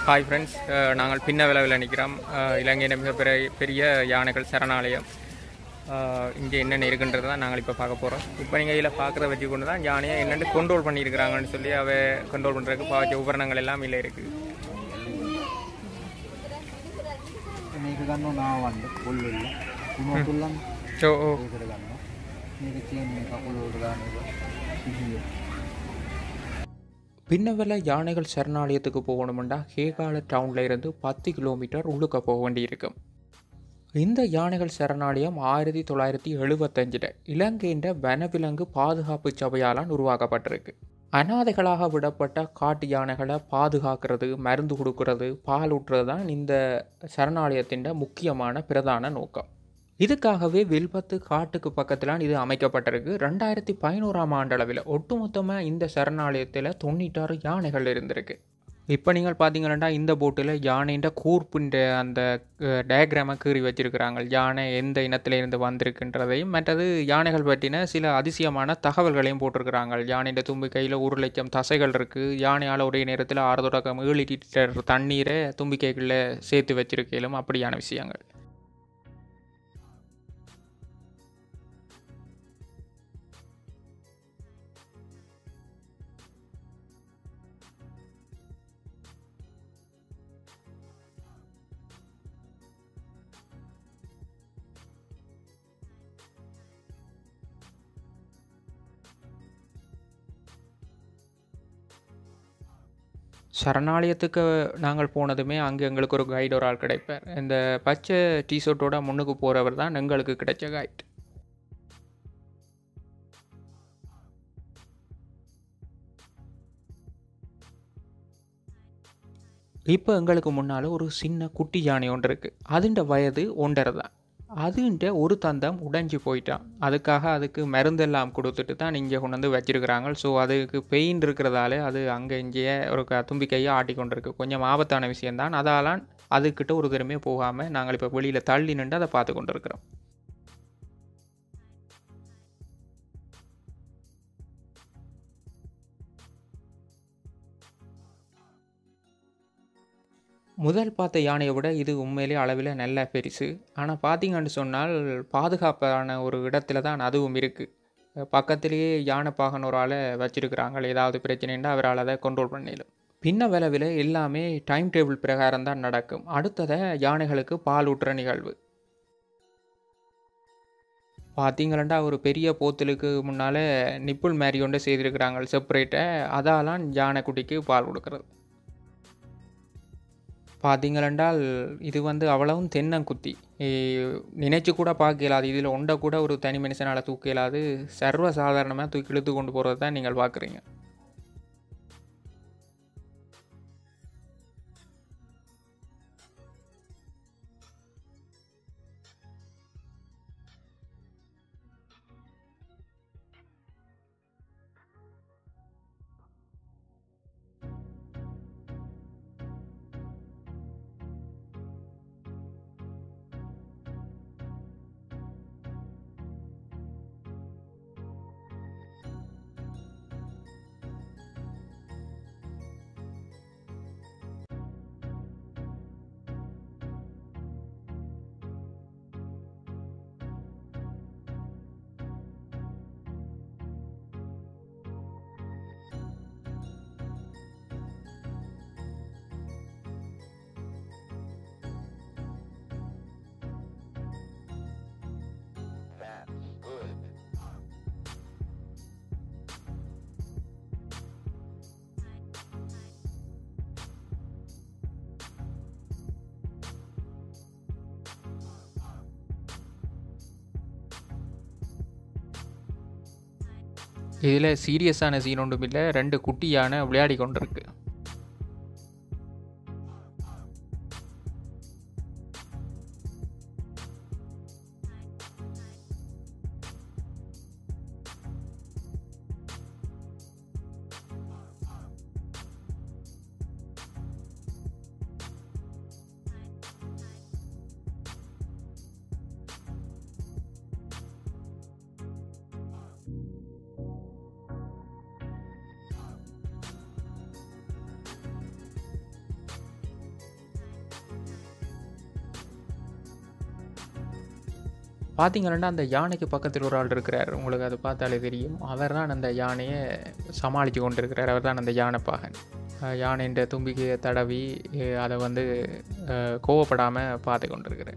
hi friends நாங்கள் பின்ன விளவில் நிற்கிறோம் அஹ், இலங்கையின் மிக பெரிய பெரிய யானைகள் சரணாலயம் அஹ், இங்கே என்னென்ன இருக்குன்றது தான் நாங்கள் இப்போ பார்க்க போகிறோம் இப்போ நீங்கள் இதில் பார்க்குறத வச்சு கொண்டு தான் யானையை என்னென்னு கண்ட்ரோல் பண்ணியிருக்கிறாங்கன்னு சொல்லி அவ கண்ட்ரோல் பண்ணுறதுக்கு பாய்ச்ச உபகரணங்கள் எல்லாம் இல்லை இருக்குது මේක ගන්න නාවන්න පොල්ලෙල්ල කුණොතුල්ලන් ஓ ஓ ඒකට ගන්න මේක තියන් මේ කකුලෝට දානක සිහිය பின்னவெல யானைகள் சரணாலயத்துக்கு போகணுமெண்டா ஹேகால டவுன்ல இருந்து பத்து கிலோமீட்டர் உள்ளுக்க போக வேண்டியிருக்கும் இந்த யானைகள் சரணாலயம் ஆயிரத்தி தொள்ளாயிரத்தி எழுபத்தஞ்சில் இலங்கையின் வனவிலங்கு பாதுகாப்பு சபையாலான் உருவாக்கப்பட்டிருக்கு அனாதைகளாக விடப்பட்ட காட்டு யானைகளை பாதுகாக்கிறது மருந்து கொடுக்கறது பால் ஊட்டுறது தான் இந்த சரணாலயத்தின் முக்கியமான பிரதான நோக்கம் இதுக்காகவே வில்பத்து காட்டுக்கு பக்கத்தில் இது அமைக்கப்பட்டிருக்கு ரெண்டாயிரத்தி பதினோராம் ஆண்டளவில் ஒட்டுமொத்தமாக இந்த சரணாலயத்தில் தொண்ணூற்றாறு யானைகள் இருந்திருக்கு இப்போ நீங்கள் பார்த்தீங்கன்னா இந்த போட்டில் யானைன்ற கூர்ப்புன்ற அந்த டயக்ராமை கீறி வச்சிருக்கிறாங்க யானை எந்த இனத்துல இருந்து வந்திருக்குன்றதையும் மற்றது யானைகள் பற்றின சில அதிசயமான தகவல்களையும் போட்டிருக்கிறாங்க யானைன்ற தும்பி கையில் ஒரு லட்சம் தசைகள் இருக்குது யானையால் ஒரே நேரத்தில் ஆறு தொடக்கம் ஏழு லிட்டர் தண்ணீரை தும்பிக்கைக்குள்ளே சேர்த்து வச்சிருக்கையிலும் அப்படியான விஷயங்கள் சரணாலயத்துக்கு நாங்கள் போனதுமே அங்கே எங்களுக்கு ஒரு கைடு ஒரு ஆள் கிடைப்பார் இந்த பச்சை டிஷர்ட்டோட முன்னுக்கு போகிறவர் தான் எங்களுக்கு கிடைச்ச கைட் இப்போ எங்களுக்கு முன்னால் ஒரு சின்ன குட்டி யானை ஒன்று இருக்குது அதுண்ட வயது ஒன்றரை தான் அதுண்ட ஒரு தந்தம் உடைஞ்சு போயிட்டான் அதுக்காக அதுக்கு மருந்தெல்லாம் கொடுத்துட்டு தான் இங்கே கொண்டு வந்து வச்சிருக்கிறாங்க ஸோ அதுக்கு பெயின் இருக்கிறதால அது அங்கே இங்கேயே ஒரு க தும்பி கையை ஆட்டி கொண்டிருக்கு கொஞ்சம் ஆபத்தான விஷயம்தான் அதாலான் அதுக்கிட்ட ஒரு திறமே போகாமல் நாங்கள் இப்போ வெளியில் தள்ளி நின்று அதை பார்த்து கொண்டு இருக்கிறோம் முதல் பார்த்த யானையை விட இது உண்மையிலே அளவில் நல்ல பெருசு ஆனால் பார்த்தீங்கன்னு சொன்னால் பாதுகாப்பான ஒரு இடத்துல தான் அதுவும் இருக்குது பக்கத்திலேயே யானை பாகன் ஒரு ஆளை வச்சிருக்கிறாங்க ஏதாவது பிரச்சனைன்னா அவரால் அதை கண்ட்ரோல் பண்ணிடும் பின்ன விளைவில் எல்லாமே டைம் டேபிள் பிரகாரம் தான் நடக்கும் அடுத்ததை யானைகளுக்கு பால் ஊட்டுற நிகழ்வு பார்த்தீங்களா ஒரு பெரிய போத்தலுக்கு முன்னால் நிப்புள் மாதிரி ஒன்று செய்திருக்கிறாங்க செப்பரேட்டை அதாலாம் யானைக்குட்டிக்கு பால் கொடுக்குறது பார்த்தீங்களென்றால் இது வந்து அவ்வளவும் தென்னங்குத்தி நினைச்சு கூட பார்க்க இயலாது இதில் ஒன்றை கூட ஒரு தனி மனுஷனால் தூக்க இயலாது சர்வ சாதாரணமாக தூக்கி இழுத்து கொண்டு போகிறது தான் நீங்கள் பார்க்குறீங்க இதில் சீரியஸான சீன் ஒன்றும் இல்லை ரெண்டு குட்டி யானை விளையாடி கொண்டிருக்கு பார்த்தீங்கன்னா அந்த யானைக்கு பக்கத்தில் ஒரு ஆள் இருக்கிறார் உங்களுக்கு அதை பார்த்தாலே தெரியும் அவர் தான் அந்த யானையை சமாளித்து கொண்டு இருக்கிறார் அவர் தான் அந்த யானைப்பாகன் அஹ் யானைன்ற தும்பிக்கையை தடவி அஹ் அதை வந்து அஹ் கோவப்படாமல் பார்த்து கொண்டிருக்கிறார்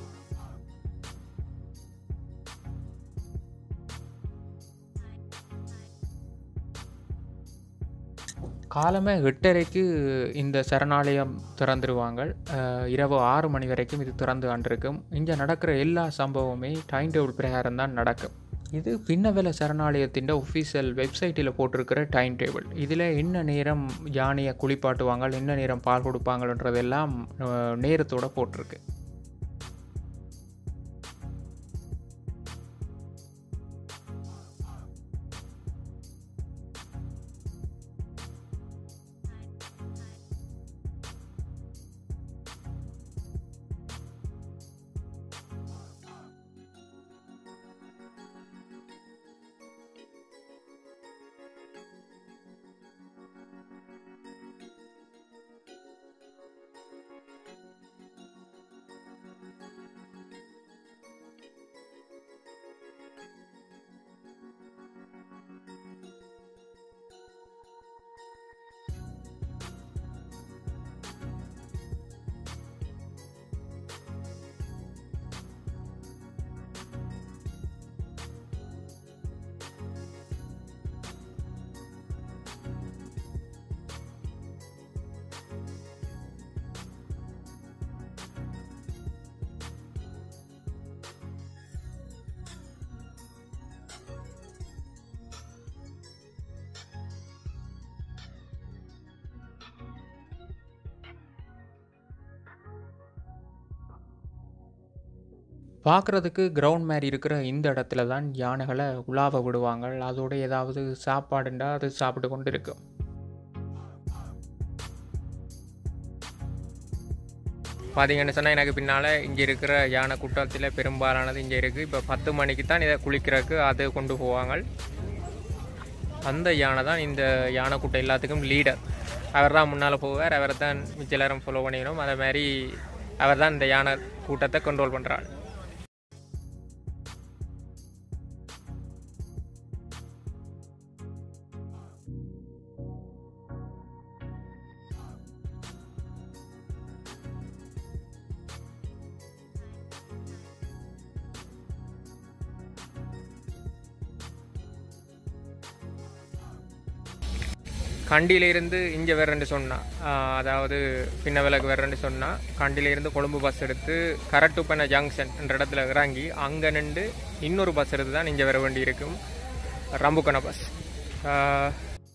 காலமே எட்டரைக்கு இந்த சரணாலயம் திறந்துருவாங்க அஹ் இரவு ஆறு மணி வரைக்கும் இது திறந்து கொண்டிருக்கும் இங்கே நடக்கிற எல்லா சம்பவமே டைம் டேபிள் பிரகாரம் தான் நடக்கும் இது பின்னவெல சரணாலயத்தின் ஒஃபீஷியல் வெப்சைட்டில் போட்டிருக்கிற டைம் டேபிள் இதில் என்ன நேரம் யானையை குளிப்பாட்டுவாங்க என்ன நேரம் பால் கொடுப்பாங்கன்றதெல்லாம் அஹ், நேரத்தோட போட்டிருக்கு பார்க்குறதுக்கு கிரவுண்ட் மாதிரி இருக்கிற இந்த இடத்துல தான் யானைகளை உலாவ விடுவாங்க அதோட ஏதாவது சாப்பாடுண்டா அது சாப்பிட்டு கொண்டு இருக்கும் பார்த்தீங்கன்னு சொன்னால் எனக்கு பின்னால் இங்கே இருக்கிற யானை கூட்டத்தில் பெரும்பாலானது இங்கே இருக்குது இப்போ பத்து மணிக்கு தான் இதை குளிக்கிறதுக்கு அது கொண்டு போவாங்க அந்த யானை தான் இந்த யானை கூட்டம் எல்லாத்துக்கும் லீடர் அவர் தான் முன்னால் போவார் அவர் தான் மிச்ச எல்லாரும் ஃபாலோ பண்ணிக்கணும் அதே மாதிரி அவர் தான் இந்த யானை கூட்டத்தை கண்ட்ரோல் பண்ணுறாள் கண்டியிலிருந்து இங்கே வரேன்னு சொன்னா ஆஹ் அதாவது பின்ன விலக்கு வரேன்னு சொன்னா கண்டியிலிருந்து கொழும்பு பஸ் எடுத்து கரட்டுப்பன ஜங்ஷன் என்ற இடத்துல இறங்கி அங்கே நின்று இன்னொரு பஸ் எடுத்து தான் இங்கே வர வேண்டியிருக்கும் ரம்புக்கன பஸ் ஆஹ்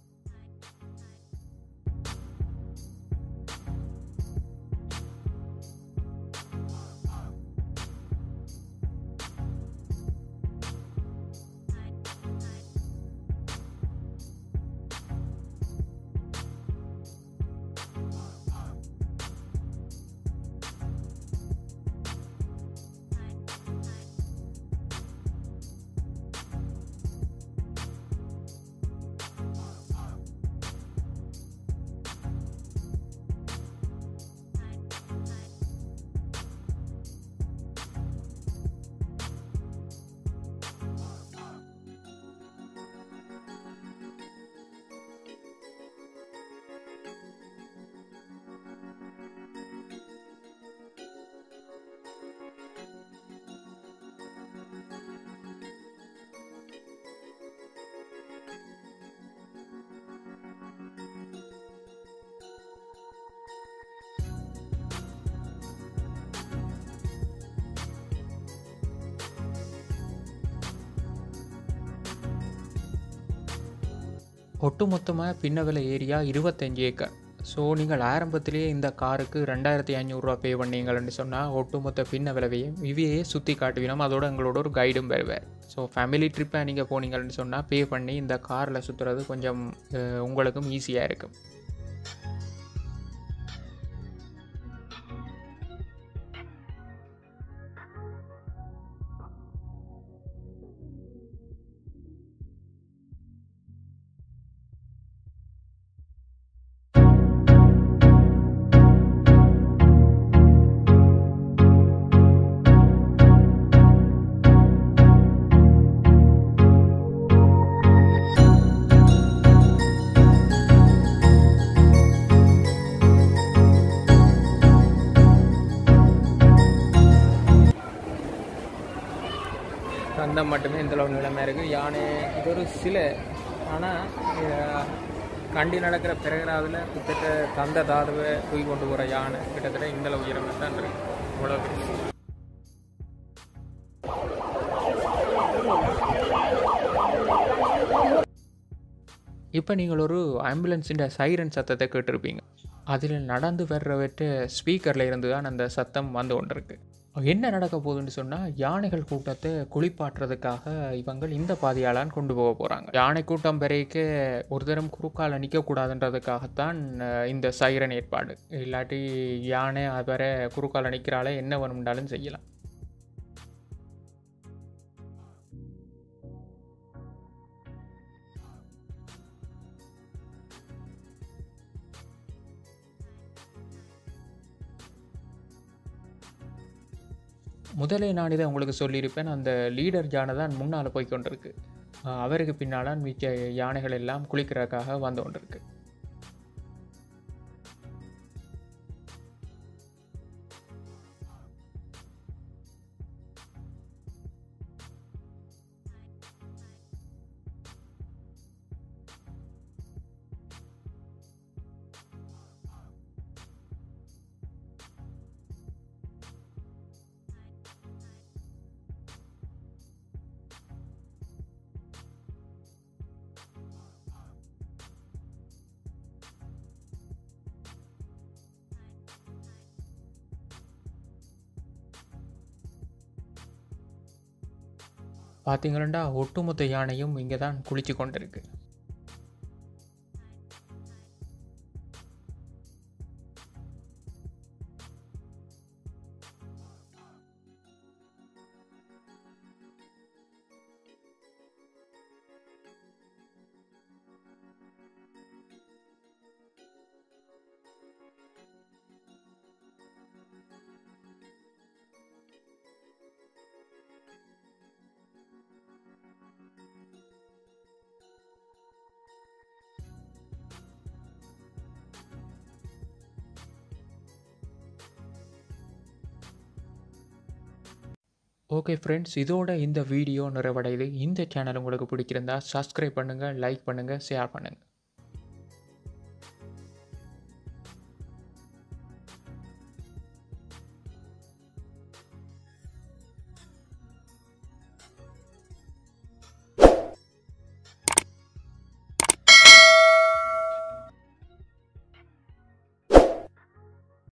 ஒட்டுமொத்தமாக பின்னவில ஏரியா இருபத்தஞ்சு ஏக்கர் ஸோ நீங்கள் ஆரம்பத்திலேயே இந்த காருக்கு ரெண்டாயிரத்தி ஐநூறுரூவா பே பண்ணீங்கன்னு சொன்னால் ஒட்டுமொத்த பின்ன விளைவையும் இவையே சுற்றி காட்டுவினோம் அதோட எங்களோட ஒரு கைடும் வருவார் ஸோ ஃபேமிலி ட்ரிப்பை நீங்கள் போனீங்கன்னு சொன்னால் பே பண்ணி இந்த காரில் சுற்றுறது கொஞ்சம் அஹ், உங்களுக்கும் ஈஸியாக இருக்கும் தந்தம் மட்டுமே இந்த அளவு நிலைமை இருக்குது யானை இது ஒரு சிலை ஆனால் கண்டி நடக்கிற பிறகுறாவில் கிட்டத்தட்ட தந்த தாதுவை தூக்கி கொண்டு போகிற யானை கிட்டத்தட்ட இந்த அளவு உயரமாக தான் இருக்கு இவ்வளோ பெருசு இப்போ நீங்கள் ஒரு ஆம்புலன்ஸின் சைரன் சத்தத்தை கேட்டிருப்பீங்க அதில் நடந்து வர்றவற்ற ஸ்பீக்கரில் இருந்து தான் அந்த சத்தம் வந்து கொண்டிருக்கு என்ன நடக்க போகுதுன்னு சொன்னால் யானைகள் கூட்டத்தை குளிப்பாட்டுறதுக்காக இவங்கள் இந்த பாதையாலான் கொண்டு போக போகிறாங்க யானை கூட்டம் வரைக்கு ஒரு தரம் குறுக்கால நிற்கக்கூடாதுன்றதுக்காகத்தான் அஹ், இந்த சைரன் ஏற்பாடு இல்லாட்டி யானை அவரை குறுக்கால நிற்கிறால என்ன வேணும்னாலும் செய்யலாம் முதலே நான் இதை உங்களுக்கு சொல்லியிருப்பேன் அந்த லீடர் யானை தான் முன்னால் போய் கொண்டிருக்கு அஹ் அவருக்கு பின்னால் மிச்ச யானைகள் எல்லாம் குளிக்கிறதுக்காக வந்து கொண்டிருக்கு பார்த்தீங்களா ஒட்டுமொத்த யானையும் இங்கே தான் குளிச்சு கொண்டிருக்கு ஓகே ஃப்ரெண்ட்ஸ் இதோட இந்த வீடியோ நிறைவடையுது இந்த சேனல் உங்களுக்கு பிடிச்சிருந்தா சப்ஸ்கிரைப் பண்ணுங்கள் லைக் பண்ணுங்கள் ஷேர் பண்ணுங்கள்